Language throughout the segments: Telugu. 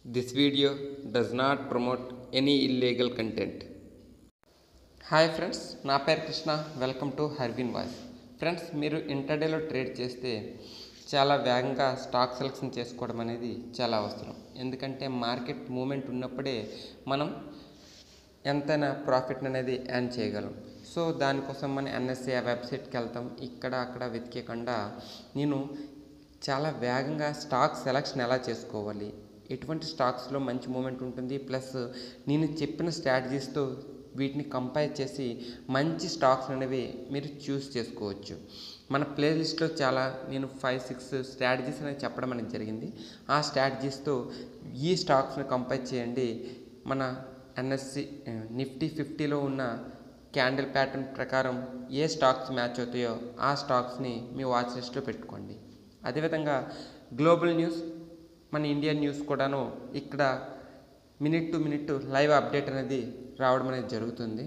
This video does not promote any illegal content. Hi friends నా పేరు Krishna welcome to Harvin voice friends మీరు ఇంటర్డేలో ట్రేడ్ చేస్తే చాలా వేగంగా స్టాక్ సెలెక్షన్ చేసుకోవడం అనేది చాలా అవసరం ఎందుకంటే మార్కెట్ మూమెంట్ ఉన్నప్పుడే మనం ఎంతైనా ప్రాఫిట్ అనేది ఎర్న్ చేయగలం సో దానికోసం మన ఎన్ఎస్సి ఆ వెబ్సైట్కి వెళ్తాం ఇక్కడ అక్కడ వెతికేయకుండా నేను చాలా వేగంగా స్టాక్ సెలక్షన్ ఎలా చేసుకోవాలి ఎటువంటి స్టాక్స్లో మంచి మూమెంట్ ఉంటుంది ప్లస్ నేను చెప్పిన స్ట్రాటజీస్తో వీటిని కంపేర్ చేసి మంచి స్టాక్స్ అనేవి మీరు చూస్ చేసుకోవచ్చు మన ప్లేలిస్ట్లో చాలా నేను ఫైవ్ సిక్స్ స్ట్రాటజీస్ అనేది చెప్పడం అనేది జరిగింది ఆ స్ట్రాటజీస్తో ఈ స్టాక్స్ని కంపేర్ చేయండి మన ఎన్ఎస్సి నిఫ్టీ ఫిఫ్టీలో ఉన్న క్యాండిల్ ప్యాటర్న్ ప్రకారం ఏ స్టాక్స్ మ్యాచ్ అవుతాయో ఆ స్టాక్స్ని మీ వాచ్ లిస్ట్లో పెట్టుకోండి అదేవిధంగా గ్లోబల్ న్యూస్ మన ఇండియన్ న్యూస్ కూడాను ఇక్కడ minute to minute live update అనేది రావడం అనేది జరుగుతుంది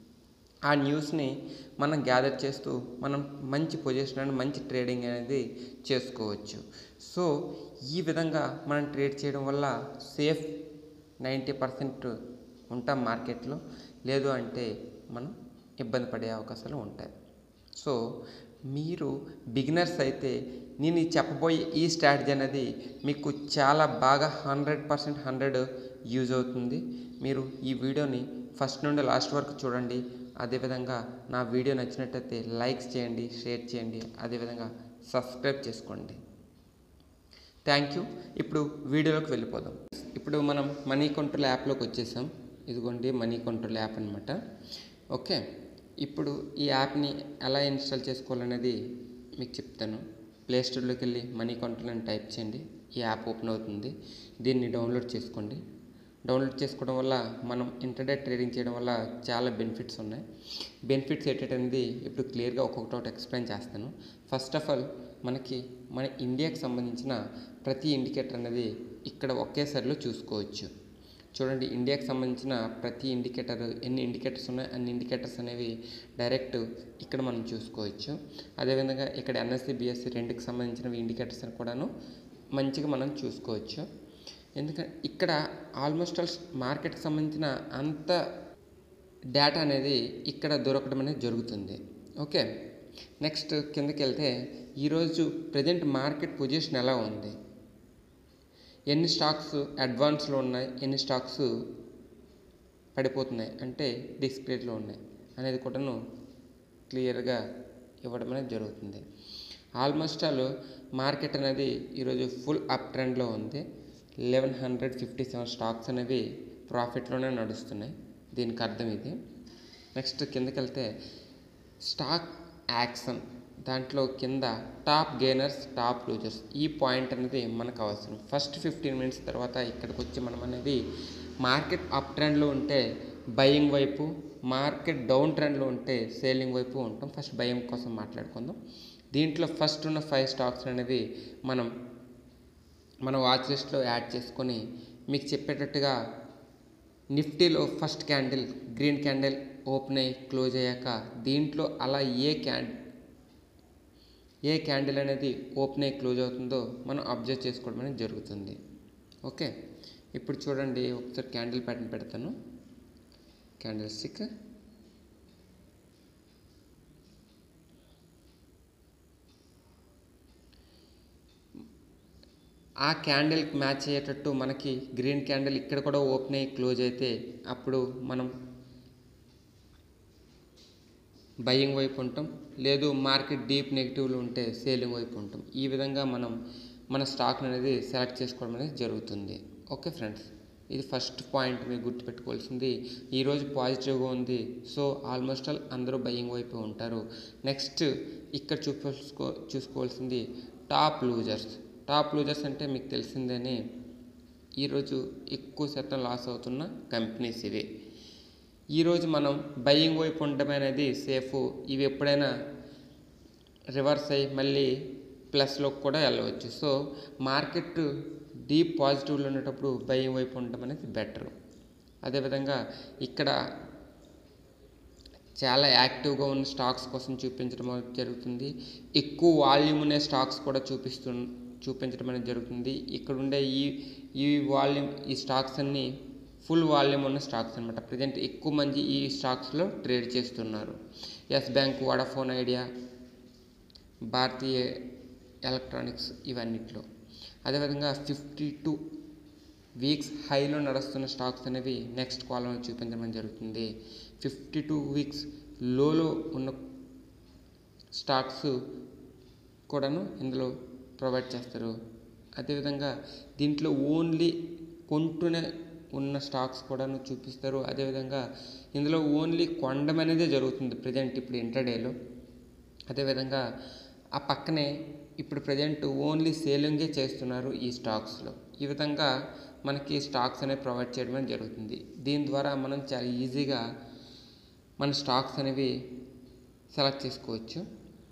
ఆ న్యూస్ని మనం గ్యాదర్ చేస్తూ మనం మంచి పొజిషన్ అండ్ మంచి ట్రేడింగ్ అనేది చేసుకోవచ్చు సో ఈ విధంగా మనం ట్రేడ్ చేయడం వల్ల సేఫ్ నైంటీ పర్సెంట్ ఉంటాం మార్కెట్లో లేదు అంటే మనం ఇబ్బంది పడే అవకాశాలు ఉంటాయి సో మీరు బిగినర్స్ అయితే నేను ఈ చెప్పబోయే ఈ స్ట్రాటజీ అనేది మీకు చాలా బాగా హండ్రెడ్ పర్సెంట్ హండ్రెడ్ యూజ్ అవుతుంది మీరు ఈ వీడియోని ఫస్ట్ నుండి లాస్ట్ వరకు చూడండి అదేవిధంగా నా వీడియో నచ్చినట్టయితే లైక్స్ చేయండి షేర్ చేయండి అదేవిధంగా సబ్స్క్రైబ్ చేసుకోండి థ్యాంక్ యూ ఇప్పుడు వీడియోలోకి వెళ్ళిపోదాం ఇప్పుడు మనం మనీ కంట్రోల్ యాప్లోకి వచ్చేసాం ఇదిగోండి మనీ కంట్రోల్ యాప్ అనమాట ఓకే ఇప్పుడు ఈ యాప్ని ఎలా ఇన్స్టాల్ చేసుకోవాలనేది మీకు చెప్తాను ప్లే స్టోర్లోకి వెళ్ళి మనీ కంట్రోల్ అని టైప్ చేయండి ఈ యాప్ ఓపెన్ అవుతుంది దీన్ని డౌన్లోడ్ చేసుకోండి డౌన్లోడ్ చేసుకోవడం వల్ల మనం ఇంటర్నెట్ ట్రేడింగ్ చేయడం వల్ల చాలా బెనిఫిట్స్ ఉన్నాయి బెనిఫిట్స్ ఏంటనేది ఇప్పుడు క్లియర్గా ఒక్కొక్కటి ఎక్స్ప్లెయిన్ చేస్తాను ఫస్ట్ ఆఫ్ ఆల్ మనకి మన ఇండియాకి సంబంధించిన ప్రతి ఇండికేటర్ అనేది ఇక్కడ ఒకేసారిలో చూసుకోవచ్చు చూడండి ఇండియాకి సంబంధించిన ప్రతి ఇండికేటర్ ఎన్ని ఇండికేటర్స్ ఉన్నాయో అన్ని ఇండికేటర్స్ అనేవి డైరెక్ట్ ఇక్కడ మనం చూసుకోవచ్చు అదేవిధంగా ఇక్కడ ఎన్ఎస్సి బిఎస్సి రెండుకి సంబంధించిన ఇండికేటర్స్ కూడాను మంచిగా మనం చూసుకోవచ్చు ఎందుకంటే ఇక్కడ ఆల్మోస్ట్ ఆల్ మార్కెట్కి సంబంధించిన అంత డేటా అనేది ఇక్కడ దొరకడం అనేది జరుగుతుంది ఓకే నెక్స్ట్ కిందకి వెళ్తే ఈరోజు ప్రజెంట్ మార్కెట్ పొజిషన్ ఎలా ఉంది ఎన్ని స్టాక్స్ అడ్వాన్స్లో ఉన్నాయి ఎన్ని స్టాక్స్ పడిపోతున్నాయి అంటే డిస్ప్లేలో ఉన్నాయి అనేది కూడాను క్లియర్గా ఇవ్వడం అనేది జరుగుతుంది ఆల్మోస్ట్ ఆల్ మార్కెట్ అనేది ఈరోజు ఫుల్ అప్ ట్రెండ్లో ఉంది eleven hundred fifty seven stocks అనేవి ప్రాఫిట్లోనే నడుస్తున్నాయి దీనికి అర్థం ఇది నెక్స్ట్ కిందకి వెళ్తే స్టాక్ యాక్షన్ దాంట్లో కింద టాప్ గెయినర్స్ టాప్ లూజర్స్ ఈ పాయింట్ అనేది మనకు అవసరం ఫస్ట్ ఫిఫ్టీన్ మినిట్స్ తర్వాత ఇక్కడికి వచ్చి మనం అనేది మార్కెట్ అప్ ట్రెండ్లో ఉంటే బయింగ్ వైపు మార్కెట్ డౌన్ ట్రెండ్లో ఉంటే సేలింగ్ వైపు ఉంటాం ఫస్ట్ బయింగ్ కోసం మాట్లాడుకుందాం దీంట్లో ఫస్ట్ ఉన్న ఫైవ్ స్టాక్స్ అనేవి మనం మన వాచ్ లిస్ట్లో యాడ్ చేసుకొని మీకు చెప్పేటట్టుగా నిఫ్టీలో first candle green candle open అయ్యి క్లోజ్ అయ్యాక దీంట్లో అలా ఏ క్యాన్ ఏ క్యాండిల్ అనేది ఓపెన్ అయ్యి క్లోజ్ అవుతుందో మనం అబ్జర్వ్ చేసుకోవడం అనేది జరుగుతుంది ఓకే ఇప్పుడు చూడండి ఒకసారి క్యాండిల్ ప్యాటర్న్ పెడతాను క్యాండిల్ స్టిక్ ఆ క్యాండిల్కి మ్యాచ్ అయ్యేటట్టు మనకి గ్రీన్ క్యాండిల్ ఇక్కడ కూడా ఓపెన్ అయ్యి క్లోజ్ అయితే అప్పుడు మనం బయింగ్ వైపు ఉంటాం లేదు మార్కెట్ డీప్ నెగిటివ్లు ఉంటే సేలింగ్ వైపు ఉంటాం ఈ విధంగా మనం మన స్టాక్ అనేది సెలెక్ట్ చేసుకోవడం అనేది జరుగుతుంది ఓకే ఫ్రెండ్స్ ఇది ఫస్ట్ పాయింట్ మీరు గుర్తుపెట్టుకోవాల్సింది ఈరోజు పాజిటివ్గా ఉంది సో ఆల్మోస్ట్ ఆల్ అందరూ బయింగ్ వైపు ఉంటారు నెక్స్ట్ ఇక్కడ చూసుకో చూసుకోవాల్సింది టాప్ లూజర్స్ టాప్ లూజర్స్ అంటే మీకు తెలిసిందేనే ఈరోజు ఎక్కువ శాతం లాస్ అవుతున్న కంపెనీస్ ఇవి ఈరోజు మనం బయింగ్ వైపు ఉండడం అనేది సేఫ్ ఇవి ఎప్పుడైనా రివర్స్ అయ్యి మళ్ళీ ప్లస్లో కూడా వెళ్ళవచ్చు సో మార్కెట్ డీప్ పాజిటివ్లో ఉండేటప్పుడు బయింగ్ వైపు ఉండడం అనేది బెటర్ అదేవిధంగా ఇక్కడ చాలా యాక్టివ్గా ఉన్న స్టాక్స్ కోసం చూపించడం జరుగుతుంది ఎక్కువ వాల్యూమ్ ఉన్న స్టాక్స్ కూడా చూపిస్తు చూపించడం అనేది జరుగుతుంది ఇక్కడ ఉండే ఈ ఈ వాల్యూమ్ ఈ స్టాక్స్ అన్నీ ఫుల్ వాల్యూమ్ ఉన్న స్టాక్స్ అనమాట ప్రజెంట్ ఎక్కువ మంది ఈ స్టాక్స్లో ట్రేడ్ చేస్తున్నారు Yes Bank Vodafone Idea Bharatiya Electronics ఇవన్నిట్లో అదేవిధంగా ఫిఫ్టీ టూ వీక్స్ హైలో నడుస్తున్న స్టాక్స్ అనేవి నెక్స్ట్ కాలంలో చూపించడం జరుగుతుంది ఫిఫ్టీ టూ వీక్స్ లోలో ఉన్న స్టాక్స్ కూడాను ఇందులో ప్రొవైడ్ చేస్తారు అదేవిధంగా దీంట్లో ఓన్లీ కొంటూనే ఉన్న స్టాక్స్ కూడాను చూపిస్తారు అదేవిధంగా ఇందులో ఓన్లీ కొండం అనేదే జరుగుతుంది ప్రజెంట్ ఇప్పుడు ఇంటర్డేలో అదేవిధంగా ఆ పక్కనే ఇప్పుడు ప్రజెంట్ ఓన్లీ సేలింగే చేస్తున్నారు ఈ స్టాక్స్లో ఈ విధంగా మనకి స్టాక్స్ అనేవి ప్రొవైడ్ చేయడం అనేది జరుగుతుంది దీని ద్వారా మనం చాలా ఈజీగా మన స్టాక్స్ అనేవి సెలెక్ట్ చేసుకోవచ్చు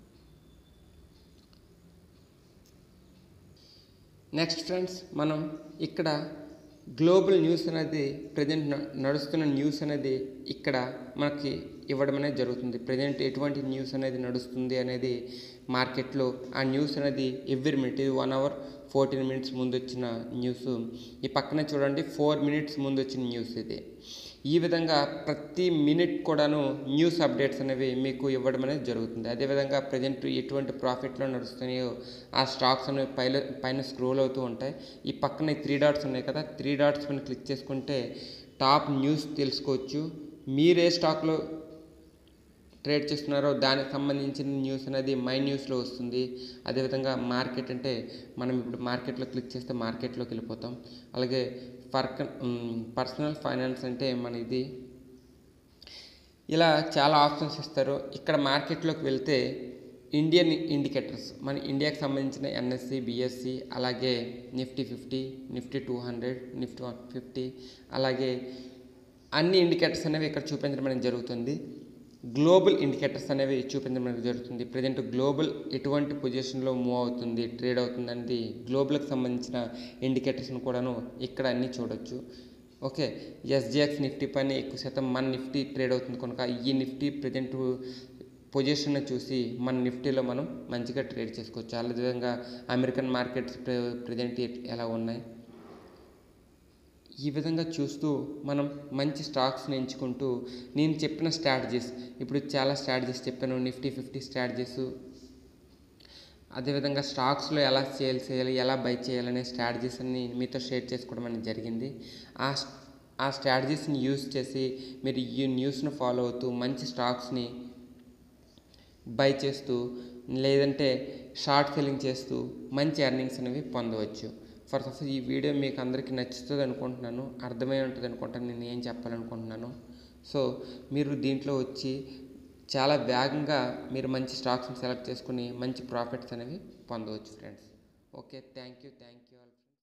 నెక్స్ట్ ఫ్రెండ్స్ మనం ఇక్కడ గ్లోబల్ న్యూస్ అనేది ప్రజెంట్ నడుస్తున్న న్యూస్ అనేది ఇక్కడ మనకి ఇవ్వడం అనేది జరుగుతుంది ప్రజెంట్ ఎటువంటి న్యూస్ అనేది నడుస్తుంది అనేది మార్కెట్లో ఆ న్యూస్ అనేది ఎవ్రీ మినిట్ ఇది వన్ అవర్ ఫోర్టీన్ మినిట్స్ ముందు వచ్చిన న్యూస్ ఈ పక్కనే చూడండి ఫోర్ మినిట్స్ ముందు వచ్చిన న్యూస్ ఇది ఈ విధంగా ప్రతి మినిట్ కూడాను న్యూస్ అప్డేట్స్ అనేవి మీకు ఇవ్వడం అనేది జరుగుతుంది అదేవిధంగా ప్రజెంట్ ఎటువంటి ప్రాఫిట్లో నడుస్తున్నాయో ఆ స్టాక్స్ అనేవి పైన పైన స్క్రోల్ అవుతూ ఉంటాయి ఈ పక్కన త్రీ డాట్స్ ఉన్నాయి కదా త్రీ డాట్స్ పైన క్లిక్ చేసుకుంటే టాప్ న్యూస్ తెలుసుకోవచ్చు మీరే స్టాక్లో ట్రేడ్ చేస్తున్నారో దానికి సంబంధించిన న్యూస్ అనేది మై న్యూస్లో వస్తుంది అదేవిధంగా మార్కెట్ అంటే మనం ఇప్పుడు మార్కెట్లో క్లిక్ చేస్తే మార్కెట్లోకి వెళ్ళిపోతాం అలాగే పర్క పర్సనల్ ఫైనాన్స్ అంటే మన ఇది ఇలా చాలా ఆప్షన్స్ ఇస్తారు ఇక్కడ మార్కెట్లోకి వెళ్తే ఇండియన్ ఇండికేటర్స్ మన ఇండియాకి సంబంధించిన ఎన్ఎస్సి బిఎస్సి అలాగే Nifty fifty Nifty two hundred Nifty one fifty అలాగే అన్ని ఇండికేటర్స్ అనేవి ఇక్కడ చూపించడం అనేది జరుగుతుంది గ్లోబల్ ఇండికేటర్స్ అనేవి చూపించడం అనేది జరుగుతుంది ప్రజెంట్ గ్లోబల్ ఎటువంటి పొజిషన్లో మూవ్ అవుతుంది ట్రేడ్ అవుతుంది అనేది గ్లోబల్కి సంబంధించిన ఇండికేటర్స్ని కూడాను ఇక్కడ అన్నీ చూడొచ్చు ఓకే ఎస్జిఎక్స్ నిఫ్టీ పైన ఎక్కువ శాతం మన నిఫ్టీ ట్రేడ్ అవుతుంది కనుక ఈ నిఫ్టీ ప్రజెంట్ పొజిషన్ చూసి మన నిఫ్టీలో మనం మంచిగా ట్రేడ్ చేసుకోవచ్చు అదేవిధంగా అమెరికన్ మార్కెట్స్ ప్రజెంట్ ఎలా ఉన్నాయి ఈ విధంగా చూస్తూ మనం మంచి స్టాక్స్ని ఎంచుకుంటూ నేను చెప్పిన స్ట్రాటజీస్ ఇప్పుడు చాలా స్ట్రాటజీస్ చెప్పాను నిఫ్టీ ఫిఫ్టీ స్ట్రాటజీస్ అదేవిధంగా స్టాక్స్లో ఎలా సేల్ చేయాలి ఎలా బై చేయాలనే స్ట్రాటజీస్ అన్ని మీతో షేర్ చేసుకోవడం అనేది జరిగింది ఆ ఆ స్ట్రాటజీస్ని యూస్ చేసి మీరు ఈ న్యూస్ను ఫాలో అవుతూ మంచి స్టాక్స్ని బై చేస్తూ లేదంటే షార్ట్ సెల్లింగ్ చేస్తూ మంచి ఎర్నింగ్స్ అనేవి పొందవచ్చు ఫర్ సపోజ్ ఈ వీడియో మీకు అందరికీ నచ్చుతుంది అనుకుంటున్నాను అర్థమై ఉంటుంది అనుకుంటాను నేను ఏం చెప్పాలనుకుంటున్నాను సో మీరు దీంట్లో వచ్చి చాలా వేగంగా మీరు మంచి స్టాక్స్ని సెలెక్ట్ చేసుకుని మంచి ప్రాఫిట్స్ అనేవి పొందవచ్చు friends okay thank you thank you all